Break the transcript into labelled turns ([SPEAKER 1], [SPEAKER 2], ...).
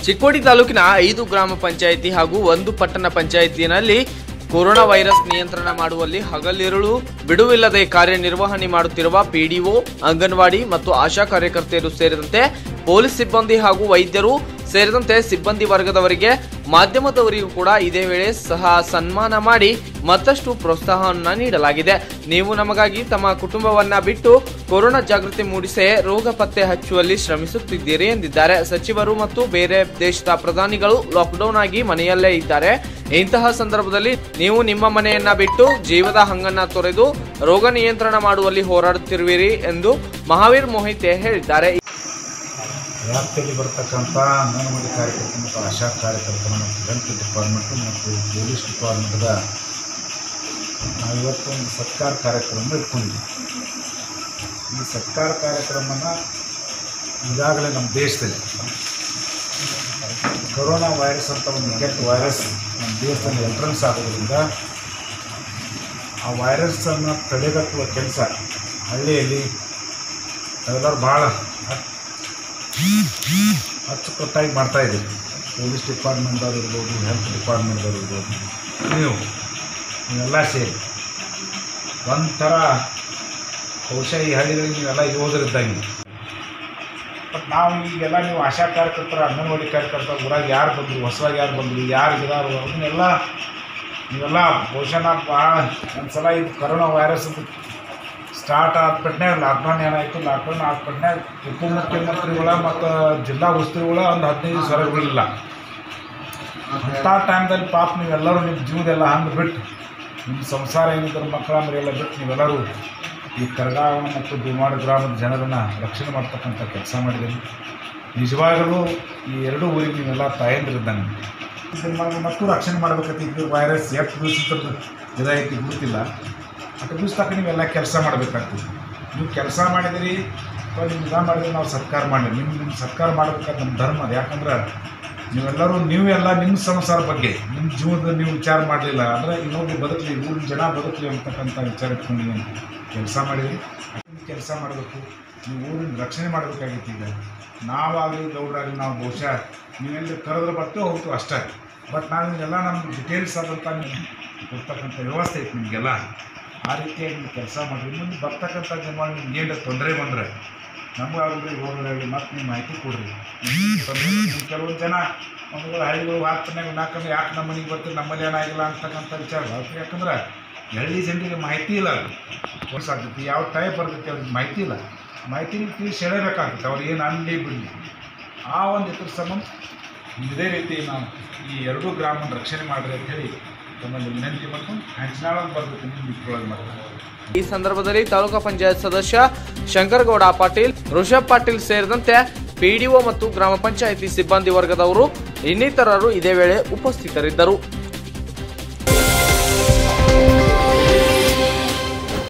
[SPEAKER 1] ಚಿಕ್ಕೋಡಿ ತಾಲೂಕಿನ ಐದು ಗ್ರಾಮ ಪಂಚಾಯಿತಿ ಹಾಗೂ ಒಂದು ಪಟ್ಟಣ ಪಂಚಾಯಿತಿನಲ್ಲಿ ಕೊರೋನಾ ವೈರಸ್ ನಿಯಂತ್ರಣ ಮಾಡುವಲ್ಲಿ ಹಗಲಿರುಳು ಬಿಡುವಿಲ್ಲದೆ ಕಾರ್ಯನಿರ್ವಹಣೆ ಮಾಡುತ್ತಿರುವ ಪಿಡಿಒ ಅಂಗನವಾಡಿ ಮತ್ತು ಆಶಾ ಕಾರ್ಯಕರ್ತೆಯರು ಸೇರಿದಂತೆ ಪೊಲೀಸ್ ಸಿಬ್ಬಂದಿ ಹಾಗೂ ವೈದ್ಯರು ಸೇರಿದಂತೆ ಸಿಬ್ಬಂದಿ ವರ್ಗದವರಿಗೆ ಮಾಧ್ಯಮದವರಿಗೂ ಕೂಡ ಇದೇ ವೇಳೆ ಸಹ ಸನ್ಮಾನ ಮಾಡಿ ಮತ್ತಷ್ಟು ಪ್ರೋತ್ಸಾಹವನ್ನ ನೀಡಲಾಗಿದೆ ನೀವು ನಮಗಾಗಿ ತಮ್ಮ ಕುಟುಂಬವನ್ನ ಬಿಟ್ಟು ಕೊರೋನಾ ಜಾಗೃತಿ ಮೂಡಿಸಿ ರೋಗ ಪತ್ತೆ ಹಚ್ಚುವಲ್ಲಿ ಶ್ರಮಿಸುತ್ತಿದ್ದೀರಿ ಎಂದಿದ್ದಾರೆ ಸಚಿವರು ಮತ್ತು ಬೇರೆ ದೇಶದ ಪ್ರಧಾನಿಗಳು ಲಾಕ್ಡೌನ್ ಆಗಿ ಮನೆಯಲ್ಲೇ ಇದ್ದಾರೆ ಇಂತಹ ಸಂದರ್ಭದಲ್ಲಿ ನೀವು ನಿಮ್ಮ ಮನೆಯನ್ನ ಬಿಟ್ಟು ಜೀವದ ಹಂಗನ್ನ ತೊರೆದು ರೋಗ ನಿಯಂತ್ರಣ ಮಾಡುವಲ್ಲಿ ಹೋರಾಡುತ್ತಿರುವಿರಿ ಎಂದು ಮಹಾವೀರ್ ಮೊಹಿತೆ ಹೇಳಿದ್ದಾರೆ
[SPEAKER 2] ವ್ಯಾಪ್ತಿಯಲ್ಲಿ ಬರ್ತಕ್ಕಂಥ ಅಂಗನವಾಡಿ ಕಾರ್ಯಕರ್ತರು ಮತ್ತು ಆಶಾ ಕಾರ್ಯಕರ್ತರು ಮತ್ತು ಹೆಲ್ತ್ ಡಿಪಾರ್ಟ್ಮೆಂಟು ಮತ್ತು ಪೊಲೀಸ್ ಡಿಪಾರ್ಟ್ಮೆಂಟ್ದ ನಾವು ಇವತ್ತು ಒಂದು ಸತ್ಕಾರ ಕಾರ್ಯಕ್ರಮ ಇಟ್ಕೊಂಡಿದ್ವಿ ಈ ಸತ್ಕಾರ ಕಾರ್ಯಕ್ರಮನ ಈಗಾಗಲೇ ನಮ್ಮ ದೇಶದಲ್ಲಿ ಕೊರೋನಾ ವೈರಸ್ ಅಂತ ಒಂದು ಕೆಟ್ಟ ವೈರಸ್ ನಮ್ಮ ದೇಶದಲ್ಲಿ ಎಂಟ್ರೆನ್ಸ್ ಆಗೋದ್ರಿಂದ ಆ ವೈರಸ್ಸನ್ನು ತಡೆಗಟ್ಟುವ ಕೆಲಸ ಹಳ್ಳಿಯಲ್ಲಿ ಎಲ್ಲರೂ ಭಾಳ ಅಚ್ಚುಕಟ್ಟಾಗಿ ಮಾಡ್ತಾ ಇದ್ದೀವಿ ಪೊಲೀಸ್ ಡಿಪಾರ್ಟ್ಮೆಂಟ್ದವ್ರು ಇರ್ಬೋದು ಹೆಲ್ತ್ ಡಿಪಾರ್ಟ್ಮೆಂಟ್ದವ್ರು ಇರ್ಬೋದು ನೀವು ನೀವೆಲ್ಲ ಸೇರಿ ಒಂಥರ ಬಹುಶಃ ಈ ಹಳ್ಳಿಗಳಿಗೆ ನೀವೆಲ್ಲ ಯೋಧರಿದ್ದಂಗೆ ಬಟ್ ನಾವು ಈಗೆಲ್ಲ ನೀವು ಆಶಾ ಕಾರ್ಯಕರ್ತರ ಅಂಗನವಾಡಿ ಕಾರ್ಯಕರ್ತರ ಊರಾಗ ಯಾರು ಬಂದರು ಹೊಸವಾಗಿ ಯಾರು ಬಂದರು ಯಾರು ಇದಾರು ಅದನ್ನೆಲ್ಲ ನೀವೆಲ್ಲ ಬಹುಶಃ ನಾವು ಭಾಳ ಒಂದು ಸಲ ಇದು ಕರೋನಾ ವೈರಸ್ ಸ್ಟಾರ್ಟ್ ಆದ್ಬಿಟ್ನೆ ಲಾಕ್ಡೌನ್ ಏನಾಯಿತು ಲಾಕ್ಡೌನ್ ಆದ್ಬಿಟ್ನೆ ಉಪಮುಖ್ಯಮಂತ್ರಿಗಳ ಮತ್ತು ಜಿಲ್ಲಾ ಉಸ್ತುವಾರಿಗಳ ಒಂದು ಹದಿನೈದು ದಿವಸ ಹೊರಗೆ ಬರಲಿಲ್ಲ ಅಂಥ ಟೈಮ್ದಲ್ಲಿ ಪಾಪ ನೀವೆಲ್ಲರೂ ನಿಮ್ಮ ಜೀವದೆಲ್ಲ ಹಂಗೆ ಬಿಟ್ಟು ನಿಮ್ಮ ಸಂಸಾರ ಏನಿದ್ರು ಮಕ್ಕಳ ಮರಿಯೆಲ್ಲ ಬಿಟ್ಟು ನೀವೆಲ್ಲರೂ ಈ ಕರಗಾವ ಮತ್ತು ದುಮಾಡು ಗ್ರಾಮದ ಜನರನ್ನು ರಕ್ಷಣೆ ಮಾಡ್ತಕ್ಕಂಥ ಕೆಲಸ ಮಾಡಿದ್ದೀರಿ ನಿಜವಾಗಲೂ ಈ ಎರಡೂ ಊರಿಗೆ ನೀವೆಲ್ಲ ತಾಯಂದಿರಿದ್ದಂಗೆ ಇದನ್ನು ಮತ್ತು ರಕ್ಷಣೆ ಮಾಡ್ಬೇಕಂತ ಇದು ವೈರಸ್ ಎಷ್ಟು ದಿವಸ ಇದೈತಿ ಗೊತ್ತಿಲ್ಲ ಅಷ್ಟು ದಿವಸ ತಕ್ಕ ನೀವೆಲ್ಲ ಕೆಲಸ ಮಾಡಬೇಕಾಗ್ತದೆ ನೀವು ಕೆಲಸ ಮಾಡಿದಿರಿ ಅಥವಾ ನೀವು ನಿಧಾನ ಮಾಡಿದ್ರೆ ನಾವು ಸತ್ಕಾರ ಮಾಡಿರಿ ನಿಮ್ಮ ನಿಮ್ಮ ಸತ್ಕಾರ ಮಾಡ್ಬೇಕಾದ್ರೆ ನಮ್ಮ ಧರ್ಮ ಅದು ಯಾಕಂದ್ರೆ ನೀವೆಲ್ಲರೂ ನೀವೆಲ್ಲ ನಿಮ್ಮ ಸಂಸಾರ ಬಗ್ಗೆ ನಿಮ್ಮ ಜೀವನದ ನೀವು ವಿಚಾರ ಮಾಡಲಿಲ್ಲ ಅಂದರೆ ಇನ್ನೊಬ್ರು ಬದುಕಲಿ ಊರಿನ ಜನ ಬದುಕಲಿ ಅಂತಕ್ಕಂಥ ವಿಚಾರ ಇಟ್ಕೊಂಡು ನೀವು ಕೆಲಸ ಮಾಡಿರಿ ಕೆಲಸ ಮಾಡಬೇಕು ನೀವು ಊರಿನ ರಕ್ಷಣೆ ಮಾಡಬೇಕಾಗಿತ್ತು ಈಗ ನಾವಾಗಲಿ ಗೌಡರಾಗಲಿ ನಾವು ಬಹುಶಃ ನೀವೆಲ್ಲ ಕರೆದ್ರೆ ಬರ್ತೇವೆ ಹೋಗ್ತೀವಿ ಅಷ್ಟೇ ಬಟ್ ನಾವು ಇದೆಲ್ಲ ನಮ್ಮ ಡಿಟೇಲ್ಸ್ ಆದಂಥ ನಿಮ್ಗೆ ಕೊಡ್ತಕ್ಕಂಥ ವ್ಯವಸ್ಥೆ ಐತೆ ನಿಮಗೆಲ್ಲ ಆ ರೀತಿಯಾಗಿ ನೀವು ಕೆಲಸ ಮಾಡಿರಿ ಮುಂದೆ ಬರ್ತಕ್ಕಂಥ ಜನ ನಿಮ್ಗೆ ಏನು ತೊಂದರೆ ಬಂದರೆ ನಮಗಾಗಲಿ ಹೋಗಲಿ ಮತ್ತೆ ನೀವು ಮಾಹಿತಿ ಕೊಡ್ರಿ ಕೆಲವೊಂದು ಜನ ಒಂದು ಹಳ್ಳಿಗಳು ವಾರ್ತನಾಗ ನಾಲ್ಕಂದ್ರೆ ಯಾಕೆ ನಮ್ಮ ಮನೆಗೆ ಬರ್ತೀವಿ ನಮ್ಮಲ್ಲಿ ಏನಾಗಿಲ್ಲ ಅಂತಕ್ಕಂಥ ವಿಚಾರ ಅವ್ರಿಗೆ ಯಾಕಂದ್ರೆ ಹಳ್ಳಿ ಜನರಿಗೆ ಮಾಹಿತಿ ಇಲ್ಲ ಅದು ಹೊಸಾಗ್ತೈತಿ ಯಾವ ಟೈಪ್ ಬರ್ತೈತಿ ಅವ್ರಿಗೆ ಮಾಹಿತಿ ಇಲ್ಲ ಮಾಹಿತಿ ತಿಳಿಸಿ ಹೇಳಬೇಕಾಗುತ್ತೆ ಅವ್ರು ಏನು ಅನ್ಲಿ ಬಿಡಲಿ ಆ ಒಂದು ಇದ್ರ ಸಂಬಂಧ ಇದೇ ರೀತಿ ನಾವು ಈ ಎರಡೂ ಗ್ರಾಮನ ರಕ್ಷಣೆ ಮಾಡಿರಿ ಅಂತ ಹೇಳಿ ತಮ್ಮಲ್ಲಿ ವಿನಂತಿ ಮಾಡ್ಕೊಂಡು ಹಂಚಿನಾಳ ಬರ್ತೈತಿ ನಿಮ್ಮ ಇಟ್ರೊಳಗೆ ಮಾಡ್ತಾರೆ
[SPEAKER 1] ಈ ಸಂದರ್ಭದಲ್ಲಿ ತಾಲೂಕಾ ಪಂಚಾಯತ್ ಸದಸ್ಯ ಶಂಕರಗೌಡ ಪಾಟೀಲ್ ಋಷಭ್ ಪಾಟೀಲ್ ಸೇರಿದಂತೆ ಪಿಡಿಒ ಮತ್ತು ಗ್ರಾಮ ಪಂಚಾಯಿತಿ ಸಿಬ್ಬಂದಿ ವರ್ಗದವರು ಇನ್ನಿತರರು ಇದೇ ವೇಳೆ ಉಪಸ್ಥಿತರಿದ್ದರು